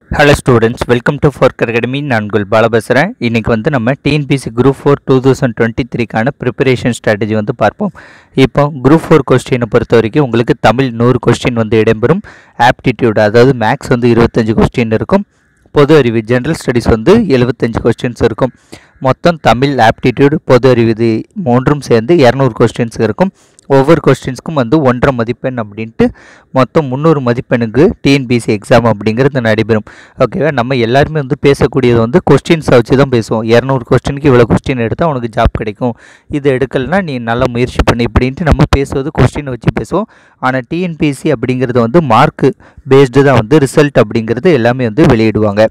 hello students welcome to fork academy நான் உங்கள் பால பேசுகிறேன் இன்றைக்கி வந்து நம்ம TNPSC group four two thousand twenty த்ரீக்கான ப்ரிப்பரேஷன் ஸ்ட்ராட்டஜி வந்து பார்ப்போம் இப்போ குரூப் ஃபோர் கொஸ்டினை பொறுத்த வரைக்கும் உங்களுக்கு தமிழ் நூறு கொஸ்டின் வந்து இடம்பெறும் ஆப்டிடியூட் அதாவது மேக்ஸ் வந்து இருபத்தஞ்சு கொஸ்டின் இருக்கும் பொது அறிவு ஜென்ரல் ஸ்டடீஸ் வந்து எழுபத்தஞ்சு கொஸ்டின்ஸ் இருக்கும் மொத்தம் தமிழ் ஆப்டிடியூட் பொது அறிவு இது மூன்றும் சேர்ந்து இரநூறு கொஸ்டின்ஸ் இருக்கும் ஒவ்வொரு கொஸ்டின்ஸ்க்கும் வந்து ஒன்றரை மதிப்பெண் அப்படின்ட்டு மொத்தம் முந்நூறு மதிப்பெண்ணுக்கு டிஎன்பிசி எக்ஸாம் அப்படிங்கிறது நடைபெறும் ஓகேவா நம்ம எல்லாருமே வந்து பேசக்கூடியது வந்து கொஸ்டின்ஸை வச்சு தான் பேசுவோம் இரநூறு கொஸ்டினுக்கு இவ்வளோ கொஸ்டின் எடுத்தால் உனக்கு ஜாப் கிடைக்கும் இது எடுக்கலைன்னா நீ நல்லா முயற்சி பண்ணி இப்படின்ட்டு நம்ம பேசுவது கொஸ்டினை வச்சு பேசுவோம் ஆனால் டிஎன்பிசி அப்படிங்கிறது வந்து மார்க்கு பேஸ்டு தான் வந்து ரிசல்ட் அப்படிங்கிறது எல்லாமே வந்து வெளியிடுவாங்க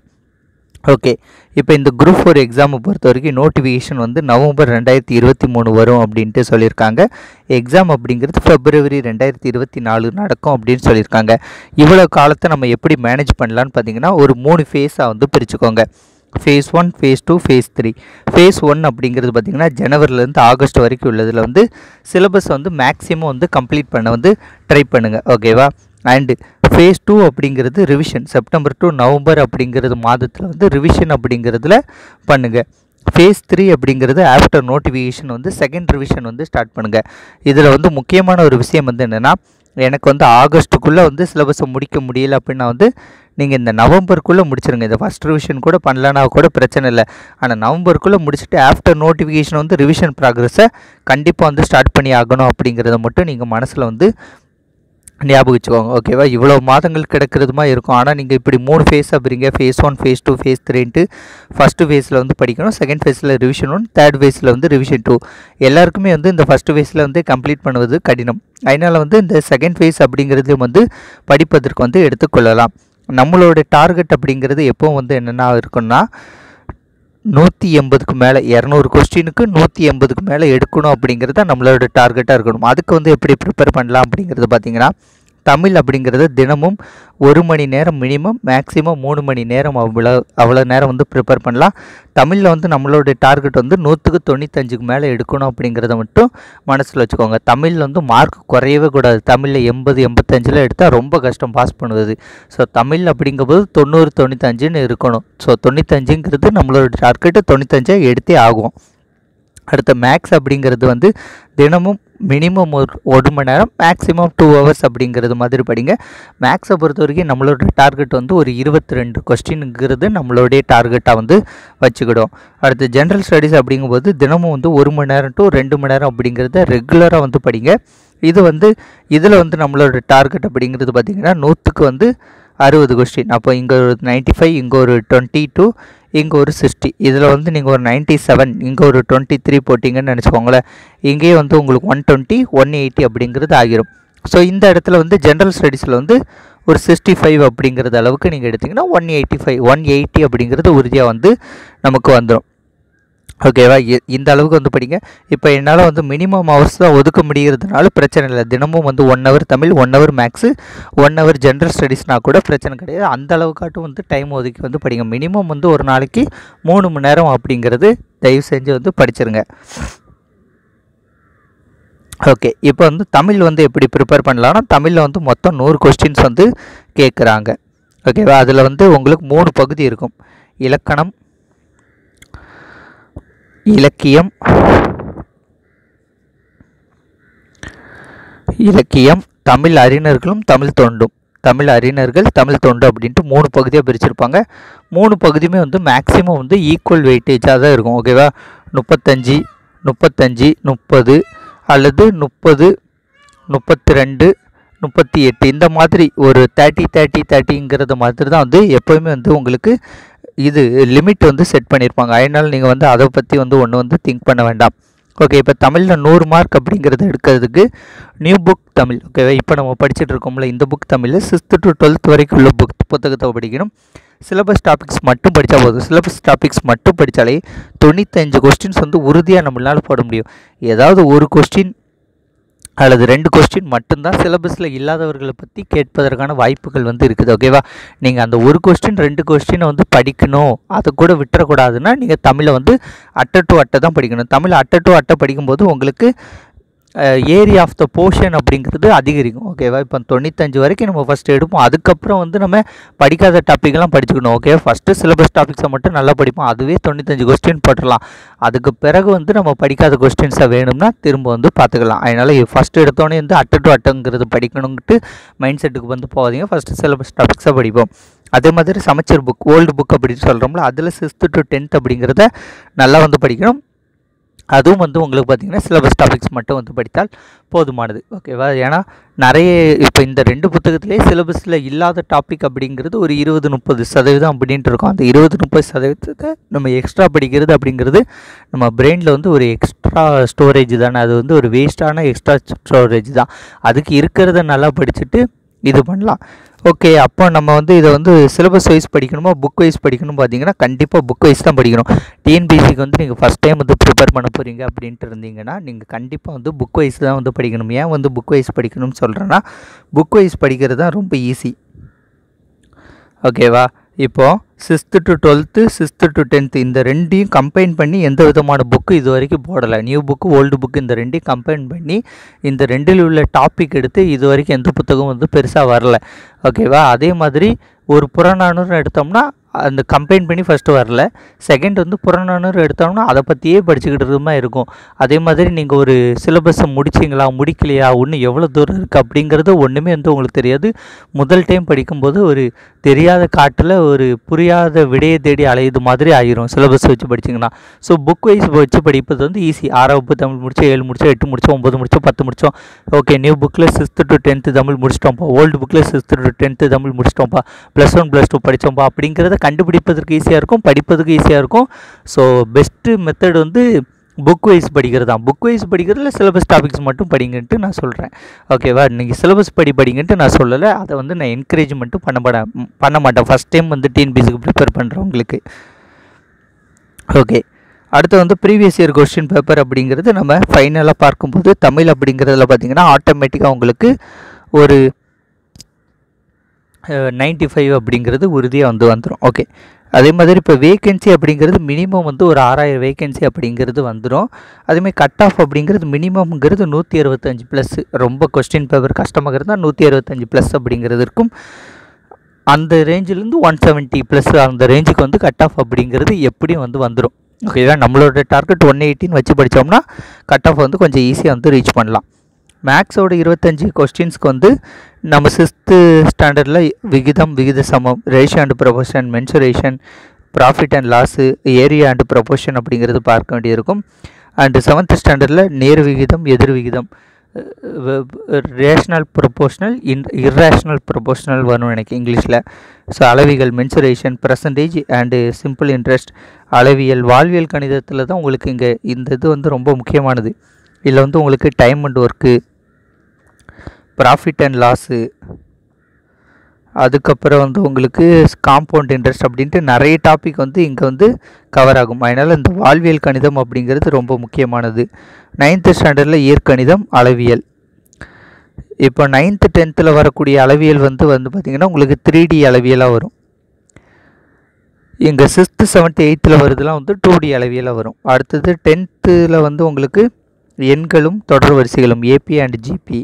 ஓகே இப்போ இந்த குரூப் ஃபோர் எக்ஸாமை பொறுத்த வரைக்கும் நோட்டிஃபிகேஷன் வந்து நவம்பர் ரெண்டாயிரத்தி இருபத்தி மூணு வரும் அப்படின்ட்டு சொல்லியிருக்காங்க எக்ஸாம் அப்படிங்கிறது ஃபெப்ரவரி ரெண்டாயிரத்தி இருபத்தி நாலு நடக்கும் அப்படின்னு சொல்லியிருக்காங்க இவ்வளோ காலத்தை நம்ம எப்படி மேனேஜ் பண்ணலான்னு பார்த்தீங்கன்னா ஒரு மூணு ஃபேஸாக வந்து பிரிச்சுக்கோங்க phase one phase two phase three phase one அப்படிங்கிறது பார்த்திங்கன்னா ஜனவரிலேருந்து ஆகஸ்ட் வரைக்கும் உள்ளதில் வந்து சிலபஸ் வந்து மேக்ஸிமம் வந்து கம்ப்ளீட் பண்ண வந்து ட்ரை பண்ணுங்கள் ஓகேவா அண்டு ஃபேஸ் டூ அப்படிங்கிறது ரிவிஷன் செப்டம்பர் டு நவம்பர் அப்படிங்கிறது மாதத்தில் வந்து ரிவிஷன் அப்படிங்கிறதுல பண்ணுங்கள் ஃபேஸ் த்ரீ அப்படிங்கிறது ஆஃப்டர் நோட்டிஃபிகேஷன் வந்து செகண்ட் ரிவிஷன் வந்து ஸ்டார்ட் பண்ணுங்கள் இதில் வந்து முக்கியமான ஒரு விஷயம் வந்து என்னென்னா எனக்கு வந்து ஆகஸ்ட்டுக்குள்ளே வந்து சிலபஸை முடிக்க முடியல அப்படின்னா வந்து நீங்கள் இந்த நவம்பருக்குள்ளே முடிச்சிருங்க இந்த ஃபஸ்ட் ரிவிஷன் கூட பண்ணலனா கூட பிரச்சனை இல்லை ஆனால் நவம்பருக்குள்ளே முடிச்சுட்டு ஆஃப்டர் நோட்டிஃபிகேஷன் வந்து ரிவிஷன் ப்ராக்ரஸை கண்டிப்பாக வந்து ஸ்டார்ட் பண்ணி ஆகணும் அப்படிங்கிறத மட்டும் நீங்கள் மனசில் வந்து ஞாபகம் வச்சுக்கோங்க ஓகேவா இவ்வளோ மாதங்கள் கிடக்கிறதுமா இருக்கும் ஆனால் நீங்கள் இப்படி மூணு ஃபேஸ் அப்படிங்க phase one phase two phase த்ரீன்ட்டு ஃபஸ்ட்டு ஃபேஸில் வந்து படிக்கணும் செகண்ட் ஃபேஸில் ரிவிஷன் ஒன் தேர்ட் ஃபேஸில் வந்து ரிவிஷன் டூ எல்லாருக்குமே வந்து இந்த ஃபஸ்ட்டு ஃபேஸில் வந்து கம்ப்ளீட் பண்ணுவது கடினம் அதனால் வந்து இந்த செகண்ட் ஃபேஸ் அப்படிங்கிறதையும் வந்து படிப்பதற்கு வந்து எடுத்துக்கொள்ளலாம் நம்மளோட டார்கெட் அப்படிங்கிறது எப்போவும் வந்து என்னென்னா இருக்குன்னா நூற்றி எண்பதுக்கு மேலே இரநூறு கொஸ்டினுக்கு நூற்றி எண்பதுக்கு மேலே எடுக்கணும் அப்படிங்கிறது தான் நம்மளோட டார்கெட்டாக இருக்கணும் அதுக்கு வந்து எப்படி ப்ரிப்பேர் பண்ணலாம் அப்படிங்கிறது பார்த்திங்கன்னா தமிழ் அப்படிங்கிறது தினமும் ஒரு மணி நேரம் மினிமம் மேக்ஸிமம் மூணு மணி நேரம் அவ்வளோ அவ்வளோ நேரம் வந்து ப்ரிப்பேர் பண்ணலாம் தமிழில் வந்து நம்மளோட டார்கெட் வந்து நூற்றுக்கு தொண்ணூத்தஞ்சுக்கு மேலே எடுக்கணும் அப்படிங்கிறத மட்டும் மனசில் வச்சுக்கோங்க தமிழில் வந்து மார்க் குறையவே கூடாது தமிழில் எண்பது எண்பத்தஞ்சில் எடுத்தால் ரொம்ப கஷ்டம் பாஸ் பண்ணுவது ஸோ தமிழ் அப்படிங்கும்போது தொண்ணூறு தொண்ணூத்தஞ்சுன்னு இருக்கணும் ஸோ தொண்ணூத்தஞ்சுங்கிறது நம்மளோட டார்கெட்டு தொண்ணூத்தஞ்சை எடுத்தே ஆகும் அடுத்த மேக்ஸ் அப்படிங்கிறது வந்து தினமும் மினிமம் ஒரு ஒரு மணி நேரம் மேக்ஸிமம் டூ ஹவர்ஸ் அப்படிங்கிறது மாதிரி படிங்க மேக்ஸை பொறுத்த வரைக்கும் நம்மளோட டார்கெட் வந்து ஒரு இருபத்தி ரெண்டு கொஸ்டினுங்கிறது நம்மளுடைய டார்கெட்டாக வந்து வச்சுக்கிடும் அடுத்து ஜென்ரல் ஸ்டடீஸ் அப்படிங்கும்போது தினமும் வந்து ஒரு மணி நேரம் டு ரெண்டு மணி நேரம் அப்படிங்கிறத ரெகுலராக வந்து படிங்க இது வந்து இதில் வந்து நம்மளோட டார்கெட் அப்படிங்கிறது பார்த்திங்கன்னா நூற்றுக்கு வந்து அறுபது கொஸ்டின் அப்போ இங்கே ஒரு நைன்ட்டி ஃபைவ் இங்கே ஒரு டுவெண்ட்டி டூ இங்கே ஒரு சிக்ஸ்டி இதில் வந்து நீங்கள் ஒரு நைன்ட்டி செவன் இங்கே ஒரு டுவெண்ட்டி த்ரீ போட்டிங்கன்னு நினச்சிக்கோங்களேன் இங்கேயே வந்து உங்களுக்கு ஒன் டுவெண்ட்டி ஒன் எயிட்டி அப்படிங்கிறது ஆகிரும் ஸோ இந்த இடத்துல வந்து ஜென்ரல் ஸ்டடீஸில் வந்து ஒரு சிக்ஸ்டி ஃபைவ் அப்படிங்கிறது அளவுக்கு நீங்கள் எடுத்திங்கன்னா one eighty five one eighty அப்படிங்கிறது உறுதியாக வந்து நமக்கு வந்துடும் ஓகேவா இந்த அளவுக்கு வந்து படிங்க இப்போ என்னால் வந்து மினிமம் ஹவர்ஸ் தான் ஒதுக்க முடிகிறதுனால பிரச்சனை இல்லை தினமும் வந்து one hour Tamil one hour maths one hour general ஸ்டடீஸ்னால் கூட பிரச்சனை கிடையாது அந்த அளவுக்காட்டும் வந்து டைம் ஒதுக்கி வந்து படிங்க மினிமம் வந்து ஒரு நாளைக்கு மூணு மணி நேரம் அப்படிங்கிறது தயவு செஞ்சு வந்து படிச்சிருங்க ஓகே இப்போ வந்து தமிழ் வந்து எப்படி ப்ரிப்பேர் பண்ணலாம்னா தமிழில் வந்து மொத்தம் நூறு கொஸ்டின்ஸ் வந்து கேட்குறாங்க ஓகேவா அதில் வந்து உங்களுக்கு மூணு பகுதி இருக்கும் இலக்கணம் இலக்கியம் இலக்கியம் தமிழ் அறிஞர்களும் தமிழ் தொண்டும் தமிழ் அறிஞர்கள் தமிழ் தொண்டு அப்படின்ட்டு மூணு பகுதியாக பிரிச்சிருப்பாங்க மூணு பகுதியுமே வந்து மேக்ஸிமம் வந்து ஈக்குவல் வெயிட்டேஜாக தான் இருக்கும் ஓகேவா முப்பத்தஞ்சு முப்பத்தஞ்சு முப்பது அல்லது முப்பது முப்பத்தி ரெண்டு முப்பத்தி எட்டு இந்த மாதிரி ஒரு தேர்ட்டி தேர்ட்டி தேர்ட்டிங்கிறது மாதிரி தான் வந்து எப்போயுமே வந்து உங்களுக்கு இது லிமிட் வந்து செட் பண்ணியிருப்பாங்க அதனால் நீங்கள் வந்து அதை பற்றி வந்து ஒன்று வந்து திங்க் பண்ண வேண்டாம் ஓகே இப்போ தமிழில் நூறு மார்க் அப்படிங்கிறது எடுக்கிறதுக்கு நியூ புக் தமிழ் ஓகேவா இப்போ நம்ம படிச்சுட்டு இருக்கோம்ல இந்த புக் தமிழில் சிக்ஸ்த்து டு டுவெல்த் வரைக்கும் உள்ள புக் புத்தகத்தை படிக்கணும் சிலபஸ் டாபிக்ஸ் மட்டும் படித்தா போதும் சிலபஸ் டாபிக்ஸ் மட்டும் படித்தாலே தொண்ணூத்தஞ்சு கொஸ்டின்ஸ் வந்து உறுதியாக நம்மளால் போட முடியும் ஏதாவது ஒரு கொஸ்டின் அல்லது ரெண்டு கொஸ்டின் மட்டும்தான் சிலபஸில் இல்லாதவர்களை பற்றி கேட்பதற்கான வாய்ப்புகள் வந்து இருக்குது ஓகேவா நீங்கள் அந்த ஒரு கொஸ்டின் ரெண்டு கொஸ்டினை வந்து படிக்கணும் அதை கூட விட்டுறக்கூடாதுன்னா நீங்கள் தமிழை வந்து அட்டை டு அட்டை தான் படிக்கணும் தமிழ் அட்டை டு அட்டை படிக்கும்போது உங்களுக்கு ஏரியா ஆஃப் த போர்ஷன் அப்படிங்கிறது அதிகரிக்கும் ஓகேவா இப்போ தொண்ணூத்தஞ்சு வரைக்கும் நம்ம ஃபஸ்ட்டு எடுப்போம் அதுக்கப்புறம் வந்து நம்ம படிக்காத டாப்பிக்லாம் படிச்சுக்கணும் ஓகே ஃபஸ்ட்டு சிலபஸ் டாபிக்ஸை மட்டும் நல்லா படிப்போம் அதுவே தொண்ணூத்தஞ்சு கொஸ்டின் போட்டுடலாம் அதுக்கு பிறகு வந்து நம்ம படிக்காத கொஸ்டின்ஸை வேணும்னா திரும்ப வந்து பார்த்துக்கலாம் அதனால் ஃபஸ்ட்டு எடுத்தோடனே வந்து அட்டு டு அட்டுங்கிறது படிக்கணுங்கிட்டு மைண்ட் செட்டுக்கு வந்து போகாதீங்க ஃபஸ்ட்டு சிலபஸ் டாபிக்ஸை படிப்போம் அதே மாதிரி சமச்சீர் புக் ஓல்டு புக் அப்படின்னு சொல்கிறோம்ல அதில் சிக்ஸ்த்து டு டென்த் அப்படிங்கிறத நல்லா வந்து படிக்கணும் அதுவும் வந்து உங்களுக்கு பார்த்திங்கன்னா சிலபஸ் டாபிக்ஸ் மட்டும் வந்து படித்தால் போதுமானது ஓகேவா ஏன்னா நிறைய இப்போ இந்த ரெண்டு புத்தகத்திலே சிலபஸில் இல்லாத டாபிக் அப்படிங்கிறது ஒரு இருபது முப்பது சதவீதம் அப்படின்ட்டு இருக்கும் அந்த இருபது முப்பது சதவீதத்தை நம்ம எக்ஸ்ட்ரா படிக்கிறது அப்படிங்கிறது நம்ம பிரெயினில் வந்து ஒரு எக்ஸ்ட்ரா ஸ்டோரேஜ் தானே அது வந்து ஒரு வேஸ்ட்டான எக்ஸ்ட்ரா ஸ்டோரேஜ் தான் அதுக்கு இருக்கிறத நல்லா படிச்சுட்டு இது பண்ணலாம் ஓகே அப்போ நம்ம வந்து இதை வந்து சிலபஸ் வைஸ் படிக்கணுமா புக் வைஸ் படிக்கணும் பார்த்தீங்கன்னா கண்டிப்பாக புக் வைஸ் தான் படிக்கணும் டிஎன்பிசிக்கு வந்து நீங்கள் ஃபஸ்ட் டைம் வந்து ப்ரிப்பேர் பண்ண போகிறீங்க அப்படின்ட்டு இருந்தீங்கன்னா நீங்கள் கண்டிப்பாக வந்து புக் வைஸ் தான் வந்து படிக்கணும் ஏன் வந்து புக் வைஸ் படிக்கணும்னு சொல்கிறேன்னா புக் வைஸ் படிக்கிறது தான் ரொம்ப ஈஸி ஓகேவா இப்போது sixth to twelfth sixth to tenth இந்த ரெண்டையும் கம்பைன் பண்ணி எந்த விதமான புக்கு இது வரைக்கும் போடலை நியூ புக்கு ஓல்டு புக்கு இந்த ரெண்டையும் கம்பைன் பண்ணி இந்த ரெண்டில் உள்ள டாபிக் எடுத்து இது வரைக்கும் எந்த புத்தகம் வந்து பெருசாக வரல ஓகேவா அதே மாதிரி ஒரு புறநானூறு எடுத்தோம்னா அந்த கம்பைன் பண்ணி ஃபஸ்ட்டு வரல செகண்ட் வந்து புறநானூறு எடுத்தோம்னா அதை பற்றியே படிச்சுக்கிட்டு மாதிரி இருக்கும் அதே மாதிரி நீங்கள் ஒரு சிலபஸை முடிச்சிங்களா முடிக்கலையா ஒன்று எவ்வளோ தூரம் இருக்குது அப்படிங்கிறது ஒன்றுமே வந்து உங்களுக்கு தெரியாது முதல் டைம் படிக்கும்போது ஒரு தெரியாத காட்டில் ஒரு புரியாத விடையை தேடி அலையுது மாதிரி ஆயிரும் சிலபஸ் வச்சு படிச்சிங்கன்னா ஸோ புக் வைஸ் வச்சு படிப்பது வந்து ஈஸி ஆறாம் வகுப்பு தமிழ் முடிச்சு ஏழு முடிச்சோம் எட்டு முடிச்சோம் ஒம்பது முடிச்சோம் பத்து முடிச்சோம் ஓகே நியூ புக்கில் சிக்ஸ்த்து டு டென்த்து தமிழ் முடிச்சிட்டோம்ப்பா ஓல்டு புக்கில் சிக்ஸ்த்து டு டென்த்து தமிழ் முடிச்சிட்டோம்ப்பா ப்ளஸ் ஒன் ப்ளஸ் டூ படித்தோம்ப்பா அப்படிங்கிறத கண்டுபிடிப்பதற்கு ஈஸியாக இருக்கும் படிப்பதற்கு ஈஸியாக இருக்கும் ஸோ பெஸ்ட்டு மெத்தட் வந்து புக் வைஸ் படிக்கிறது தான் புக் வைஸ் படிக்கிறதுல சிலபஸ் டாபிக்ஸ் மட்டும் படிங்கன்ட்டு நான் சொல்கிறேன் ஓகேவா நீங்கள் சிலபஸ் படி படிங்கன்ட்டு நான் சொல்லலை அதை வந்து நான் என்கரேஜ் மட்டும் பண்ண மாட பண்ண மாட்டேன் ஃபஸ்ட் டைம் வந்து டிஎன்பிசிக்கு ப்ரிப்பேர் பண்ணுறவங்களுக்கு ஓகே அடுத்து வந்து ப்ரீவியஸ் இயர் கொஸ்டின் பேப்பர் அப்படிங்கிறது நம்ம ஃபைனலாக பார்க்கும்போது தமிழ் அப்படிங்கிறதுல பார்த்தீங்கன்னா ஆட்டோமேட்டிக்காக உங்களுக்கு ஒரு நைன்ட்டி ஃபைவ் அப்படிங்கிறது உறுதியாக வந்து வந்துடும் ஓகே அதே மாதிரி இப்போ வேகன்சி அப்படிங்கிறது மினிமம் வந்து ஒரு ஆறாயிரம் வேகன்சி அப்படிங்கிறது வந்துடும் அதேமாதிரி கட் ஆஃப் அப்படிங்கிறது மினிமம்ங்கிறது நூற்றி அறுபத்தஞ்சு ப்ளஸ் ரொம்ப கொஸ்டின் பேப்பர் கஷ்டமாக இருந்தால் நூற்றி அறுபத்தஞ்சு ப்ளஸ் அப்படிங்கிறது இருக்கும் அந்த ரேஞ்சிலேருந்து ஒன் செவன்ட்டி ப்ளஸ் அந்த ரேஞ்சுக்கு வந்து கட் ஆஃப் அப்படிங்கிறது எப்படியும் வந்து வந்துடும் ஓகேவா நம்மளோட டார்கெட் ஒன் எயிட்டின்னு வச்சு படித்தோம்னா கட் ஆஃப் வந்து கொஞ்சம் ஈஸியாக வந்து ரீச் பண்ணலாம் மேக்ஸோட இருபத்தஞ்சி கொஸ்டின்ஸ்க்கு வந்து நம்ம சிக்ஸ்த்து ஸ்டாண்டர்டில் விகிதம் விகித சமம் ratio and proportion mensuration profit and loss area and proportion அப்படிங்கிறது பார்க்க வேண்டியிருக்கும் அண்டு செவன்த் ஸ்டாண்டர்டில் நேர் விகிதம் எதிர் விகிதம் rational proportional in irrational proportional வரும் எனக்கு இங்கிலீஷில் ஸோ அளவிகள் mensuration percentage and simple interest அளவியல் வாழ்வியல் கணிதத்தில் தான் உங்களுக்கு இங்கே இந்த இது வந்து ரொம்ப முக்கியமானது இதில் வந்து உங்களுக்கு time and work profit and loss அதுக்கப்புறம் வந்து உங்களுக்கு காம்பவுண்ட் இன்ட்ரெஸ்ட் அப்படின்ட்டு நிறைய டாபிக் வந்து இங்கே வந்து கவர் ஆகும் அதனால் இந்த வாழ்வியல் கணிதம் அப்படிங்கிறது ரொம்ப முக்கியமானது நைன்த்து ஸ்டாண்டர்டில் இயற்கணிதம் அளவியல் இப்போ நைன்த்து டென்த்தில் வரக்கூடிய அளவியல் வந்து வந்து பார்த்திங்கன்னா உங்களுக்கு த்ரீ டி அளவியலாக வரும் இங்கே சிக்ஸ்த்து செவன்த்து எயித்தில் வருதுலாம் வந்து டூ டி அளவியலாக வரும் அடுத்தது டென்த்தில் வந்து உங்களுக்கு எண்களும் தொடர் வரிசைகளும் ஏபி அண்ட் ஜிபி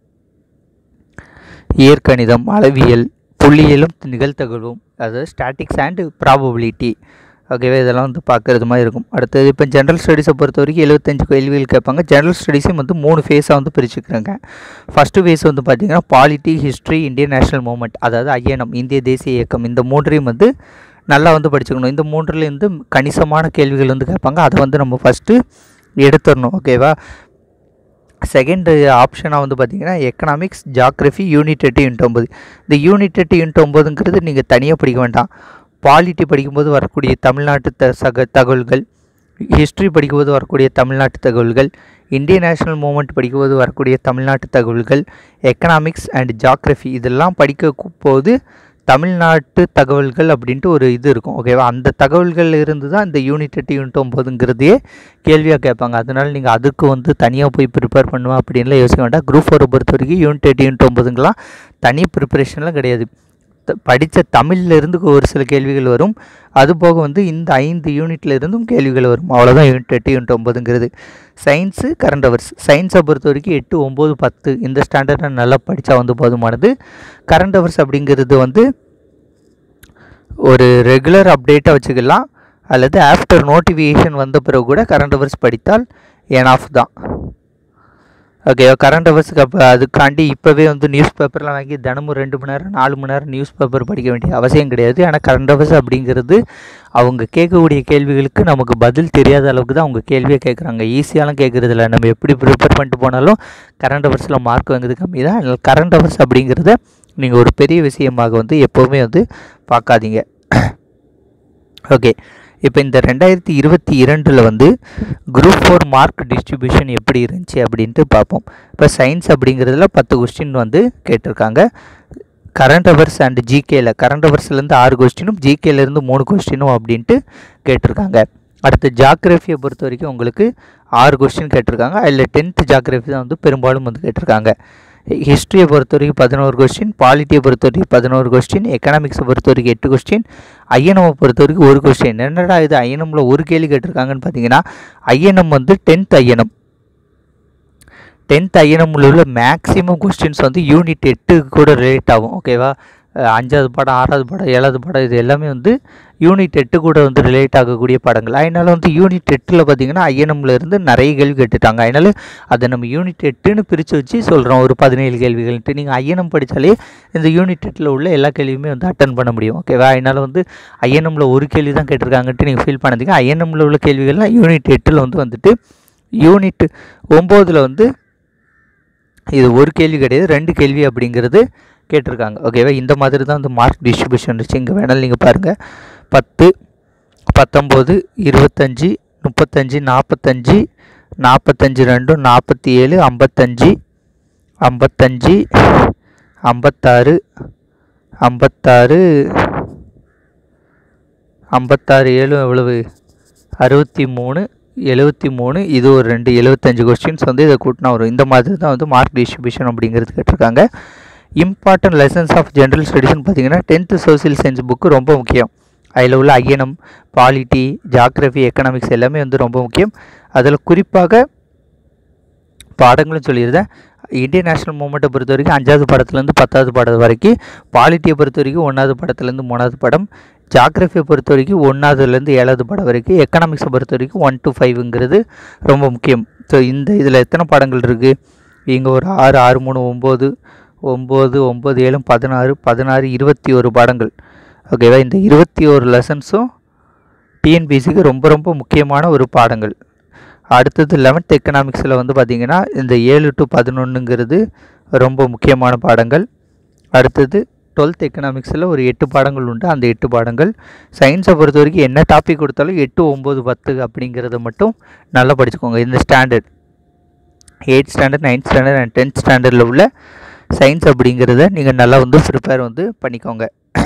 இயற்கணிதம் அளவியல் புள்ளியியலும் நிகழ்த்தகவும் அதாவது ஸ்டாட்டிக்ஸ் அண்ட் ப்ராபபிலிட்டி ஓகேவா இதெல்லாம் வந்து பார்க்குறது மாதிரி இருக்கும் அடுத்தது இப்போ ஜென்ரல் ஸ்டடீஸை பொறுத்த வரைக்கும் எழுபத்தஞ்சு கேள்விகள் கேட்பாங்க ஜென்ரல் ஸ்டடீஸையும் வந்து மூணு ஃபேஸாக வந்து பிரிச்சுக்கிறாங்க ஃபஸ்ட்டு ஃபேஸ் வந்து பார்த்திங்கன்னா polity history Indian national movement அதாவது ஐஎன்எம் இந்திய தேசிய இயக்கம் இந்த மூன்றையும் வந்து நல்லா வந்து படிச்சுக்கணும் இந்த மூன்றுலேருந்து கணிசமான கேள்விகள் வந்து கேட்பாங்க அதை வந்து நம்ம ஃபஸ்ட்டு எடுத்துடணும் ஓகேவா செகண்ட் ஆப்ஷனாக வந்து பார்த்தீங்கன்னா எக்கனாமிக்ஸ் ஜாக்ரஃபி யூனிட் எட்டு இன்ட்டு ஒம்பது இந்த யூனிட் எட்டு இன்ட்டு ஒம்பதுங்கிறது நீங்கள் தனியாக படிக்க வேண்டாம் பாலிட்டி படிக்கும்போது வரக்கூடிய தமிழ்நாட்டு த சக தகவல்கள் ஹிஸ்ட்ரி படிக்கும்போது வரக்கூடிய தமிழ்நாட்டு தகவல்கள் இந்தியன் நேஷனல் மூமெண்ட் படிக்கும்போது வரக்கூடிய தமிழ்நாட்டு தகவல்கள் எக்கனாமிக்ஸ் அண்ட் ஜாக்ரஃபி இதெல்லாம் படிக்க போது தமிழ்நாட்டு தகவல்கள் அப்படின்ட்டு ஒரு இது இருக்கும் ஓகேவா அந்த தகவல்கள் இருந்து தான் இந்த யூனிட் எட்டு யூனிட் ஒம்பதுங்கிறதையே கேள்வியாக கேட்பாங்க அதனால் நீங்கள் அதுக்கு வந்து தனியாக போய் ப்ரிப்பேர் பண்ணுவேன் அப்படின்லாம் யோசிக்க வேண்டாம் குரூப் ஃபோரை பொறுத்த வரைக்கும் யூனிட் எட்டு யூனிட் ஒம்பதுங்கெலாம் தனி ப்ரிப்பரேஷன்லாம் கிடையாது த- படித்த தமிழ்ல இருந்து ஒரு சில கேள்விகள் வரும் அது போக வந்து இந்த ஐந்து யூனிட்ல இருந்தும் கேள்விகள் வரும் அவ்வளோதான் யூனிட் எட்டு யூனிட் ஒம்பதுங்கிறது சயின்ஸு கரண்ட் அவர்ஸ் சயின்ஸை பொறுத்த வரைக்கும் எட்டு ஒம்பது பத்து இந்த ஸ்டாண்டர்டை நல்லா படித்தா வந்து போதுமானது கரண்ட் அவர்ஸ் அப்படிங்கிறது வந்து ஒரு ரெகுலர் அப்டேட்டாக வச்சுக்கலாம் அல்லது ஆஃப்டர் நோட்டிஃபிகேஷன் வந்த பிறகு கூட கரண்ட் அவர்ஸ் படித்தால் எனாஃப் தான் ஓகே கரண்ட் அவர்ஸுக்கு அப்போ அதுக்காண்டி இப்போவே வந்து நியூஸ் பேப்பர்லாம் வாங்கி தினமும் ரெண்டு மணி நேரம் நாலு மணி நேரம் நியூஸ் பேப்பர் படிக்க வேண்டிய அவசியம் கிடையாது ஆனால் கரண்ட் அவர்ஸ் அப்படிங்கிறது அவங்க கேட்கக்கூடிய கேள்விகளுக்கு நமக்கு பதில் தெரியாத அளவுக்கு தான் அவங்க கேள்வியை கேட்குறாங்க ஈஸியாலாம் கேட்குறது இல்லை நம்ம எப்படி ப்ரிப்பேர் பண்ணிட்டு போனாலும் கரண்ட் அவர்ஸில் மார்க் வாங்குறது கம்மி தான் அதனால் கரண்ட் அவர்ஸ் அப்படிங்கிறத நீங்கள் ஒரு பெரிய விஷயமாக வந்து எப்போவுமே வந்து பார்க்காதீங்க ஓகே இப்போ இந்த ரெண்டாயிரத்தி இருபத்தி இரண்டில் வந்து குரூப் ஃபோர் மார்க் டிஸ்ட்ரிபியூஷன் எப்படி இருந்துச்சு அப்படின்ட்டு பார்ப்போம் இப்போ சயின்ஸ் அப்படிங்கிறதுல பத்து கொஸ்டின் வந்து கேட்டிருக்காங்க கரண்ட் அவர்ஸ் அண்ட் ஜிகேல கரண்ட் அவர்ஸ்லேருந்து ஆறு கொஸ்டினும் ஜிகேலேருந்து மூணு கொஸ்டினும் அப்படின்ட்டு கேட்டிருக்காங்க அடுத்து ஜாக்ரஃபியை பொறுத்த வரைக்கும் உங்களுக்கு ஆறு கொஸ்டின் கேட்டிருக்காங்க அதில் டென்த்து ஜாக்ரஃபி தான் வந்து பெரும்பாலும் வந்து கேட்டிருக்காங்க ஹிஸ்ட்ரியை பொறுத்த வரைக்கும் பதினோரு கொஸ்டின் பாலிட்டியை பொறுத்த வரைக்கும் பதினோரு கொஸ்டின் எக்கனாமிக்ஸை பொறுத்த வரைக்கும் எட்டு கொஸ்டின் ஐஎன்எம்மை பொறுத்த வரைக்கும் ஒரு கொஸ்டின் என்னடா இது ஐஎன்எம்ல ஒரு கேள்வி கேட்டிருக்காங்கன்னு பார்த்தீங்கன்னா ஐஎன்எம் வந்து டென்த் ஐஎன்எம் டென்த் ஐஎன்எம்ல உள்ள மேக்ஸிமம் கொஸ்டின்ஸ் வந்து யூனிட் எட்டுக்கு கூட ரிலேட் ஆகும் ஓகேவா அஹ் அஞ்சாவது படம் ஆறாவது படம் ஏழாவது படம் இது எல்லாமே வந்து யூனிட் எட்டு கூட வந்து ரிலேட் ஆகக்கூடிய படங்கள் அதனால வந்து யூனிட் எட்டில் பார்த்தீங்கன்னா ஐஎன்எம்ல இருந்து நிறைய கேள்வி கேட்டுட்டாங்க அதனால அதை நம்ம யூனிட் எட்டுன்னு பிரித்து வச்சு சொல்கிறோம் ஒரு பதினேழு கேள்விகள்ட்டு நீங்கள் ஐஎன்எம் படித்தாலே இந்த யூனிட் எட்டில் உள்ள எல்லா கேள்வியுமே வந்து அட்டன் பண்ண முடியும் ஓகேவா அதனால வந்து ஐஎன்எம்ல ஒரு கேள்வி தான் கேட்டிருக்காங்கன்ட்டு நீங்கள் ஃபீல் பண்ணாதீங்க ஐஎன்எம்ல உள்ள கேள்விகள்லாம் யூனிட் எட்டில் வந்து வந்துட்டு யூனிட் ஒம்போதில் வந்து இது ஒரு கேள்வி கிடையாது ரெண்டு கேள்வி அப்படிங்கிறது கேட்டிருக்காங்க ஓகேவா இந்த மாதிரி தான் வந்து மார்க் டிஸ்ட்ரிபியூஷன் இருந்துச்சு இங்கே வேணாலும் நீங்கள் பாருங்கள் பத்து பத்தொம்போது இருபத்தஞ்சி முப்பத்தஞ்சு நாற்பத்தஞ்சு நாற்பத்தஞ்சு ரெண்டும் நாற்பத்தி ஏழு ஐம்பத்தஞ்சு ஐம்பத்தஞ்சு ஐம்பத்தாறு ஐம்பத்தாறு ஐம்பத்தாறு ஏழு எவ்வளவு அறுபத்தி மூணு எழுபத்தி மூணு இது ஒரு ரெண்டு எழுபத்தஞ்சு கொஸ்டின்ஸ் வந்து இதை கூட்டினா வரும் இந்த மாதிரி தான் வந்து மார்க் டிஸ்ட்ரிபியூஷன் அப்படிங்கிறது கேட்டிருக்காங்க இம்பார்ட்டன்ட் லெசன்ஸ் ஆஃப் ஜென்ரல் ஸ்டடீஸ்னு பார்த்தீங்கன்னா டென்த்து சோசியல் சயின்ஸ் புக்கு ரொம்ப முக்கியம் அதில் உள்ள ஐஎன்எம் பாலிட்டி ஜாக்ரஃபி எக்கனாமிக்ஸ் எல்லாமே வந்து ரொம்ப முக்கியம் அதில் குறிப்பாக பாடங்களும் சொல்லியிருந்தேன் இந்தியன் நேஷனல் மூமெண்ட்டை பொறுத்த வரைக்கும் அஞ்சாவது படத்துலேருந்து பத்தாவது படம் வரைக்கும் பாலிட்டியை பொறுத்த வரைக்கும் ஒன்றாவது படத்துலேருந்து மூணாவது படம் ஜாக்ரஃபியை பொறுத்த வரைக்கும் ஒன்றாவதுலேருந்து ஏழாவது படம் வரைக்கும் எக்கனாமிக்ஸை பொறுத்த வரைக்கும் ஒன் டு ஃபைவ்ங்கிறது ரொம்ப முக்கியம் ஸோ இந்த இதில் எத்தனை படங்கள் இருக்குது இங்கே ஒரு ஆறு ஆறு மூணு ஒம்பது ஒம்பது ஒம்பது ஏழு பதினாறு பதினாறு இருபத்தி ஒரு பாடங்கள் ஓகேவா இந்த இருபத்தி ஒரு லெசன்ஸும் டிஎன்பிசிக்கு ரொம்ப ரொம்ப முக்கியமான ஒரு பாடங்கள் அடுத்தது லெவன்த் எக்கனாமிக்ஸில் வந்து பார்த்திங்கன்னா இந்த ஏழு டு பதினொன்றுங்கிறது ரொம்ப முக்கியமான பாடங்கள் அடுத்தது டுவெல்த் எக்கனாமிக்ஸில் ஒரு எட்டு பாடங்கள் உண்டு அந்த எட்டு பாடங்கள் சயின்ஸை பொறுத்த வரைக்கும் என்ன டாபிக் கொடுத்தாலும் எட்டு ஒம்பது பத்து அப்படிங்கிறத மட்டும் நல்லா படிச்சுக்கோங்க இந்த standard eight standard ninth standard and tenth ஸ்டாண்டர்டில் உள்ள சயின்ஸ் அப்படிங்கிறத நீங்கள் நல்லா வந்து ப்ரிப்பேர் வந்து பண்ணிக்கோங்க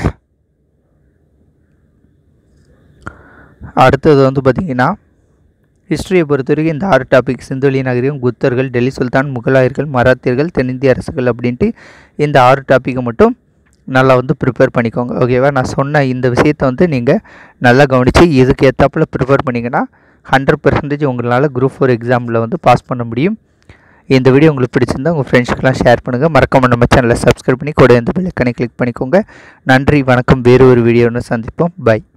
அடுத்தது வந்து பார்த்திங்கன்னா ஹிஸ்ட்ரியை பொறுத்த வரைக்கும் இந்த ஆறு டாபிக் சிந்துவெளி நகரியம் குப்தர்கள் டெல்லி சுல்தான் முகலாயர்கள் மராத்தியர்கள் தென்னிந்திய அரசுகள் அப்படின்ட்டு இந்த ஆறு டாப்பிக்கை மட்டும் நல்லா வந்து ப்ரிப்பேர் பண்ணிக்கோங்க ஓகேவா நான் சொன்ன இந்த விஷயத்தை வந்து நீங்கள் நல்லா கவனித்து இதுக்கு ஏற்றாப்புல ப்ரிப்பேர் பண்ணிங்கன்னா ஹண்ட்ரட் பர்சன்டேஜ் உங்களால் குரூப் ஃபோர் எக்ஸாமில் வந்து பாஸ் பண்ண முடியும் இந்த வீடியோ உங்களுக்கு பிடிச்சிருந்தா உங்கள் ஃப்ரெண்ட்ஸ்க்கெலாம் ஷேர் பண்ணுங்கள் மறக்காம நம்ம சேனலை சப்ஸ்கிரைப் பண்ணி கூட இந்த பெல்லைக்கனை கிளிக் பண்ணிக்கோங்க நன்றி வணக்கம் வேறு ஒரு வீடியோன்னு சந்திப்போம் பை